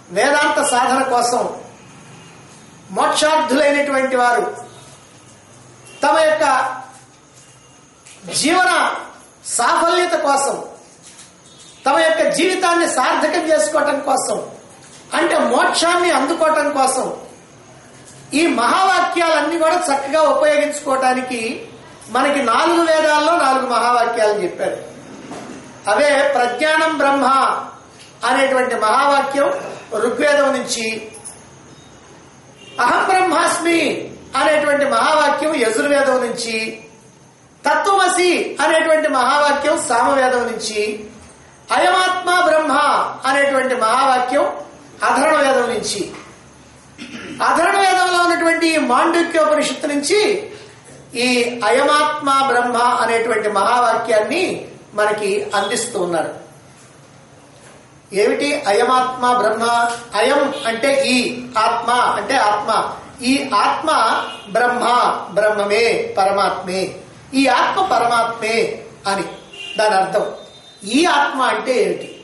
వేదాంత సాధన కోసం మోక్షార్థులైనటువంటి వారు తమ యొక్క జీవన సాఫల్యత కోసం తమ యొక్క జీవితాన్ని సార్థకం చేసుకోవటం కోసం అంటే మోక్షాన్ని అందుకోవటం కోసం ఈ మహావాక్యాలన్నీ కూడా చక్కగా ఉపయోగించుకోవటానికి మనకి నాలుగు వేదాల్లో నాలుగు మహావాక్యాలు చెప్పారు అవే ప్రజ్ఞానం బ్రహ్మ అనేటువంటి మహావాక్యం ఋగ్వేదం నుంచి అహం బ్రహ్మాస్మి అనేటువంటి మహావాక్యం యజుర్వేదం నుంచి తత్వమసి అనేటువంటి మహావాక్యం సామవేదం నుంచి అయమాత్మ బ్రహ్మ అనేటువంటి మహావాక్యం అధర్ణ వేదం నుంచి అధర్ణ వేదంలో ఉన్నటువంటి ఈ మాండుక్యోపనిషత్తు నుంచి ఈ అయమాత్మ బ్రహ్మ అనేటువంటి మహావాక్యాన్ని మనకి అందిస్తూ ఉన్నారు ఏమిటి అయమాత్మ బ్రహ్మ అయం అంటే ఈ ఆత్మ అంటే ఆత్మ ఈ ఆత్మ బ్రహ్మ బ్రహ్మమే పరమాత్మే ఈ ఆత్మ పరమాత్మే అని దాని అర్థం ఈ ఆత్మ అంటే ఏమిటి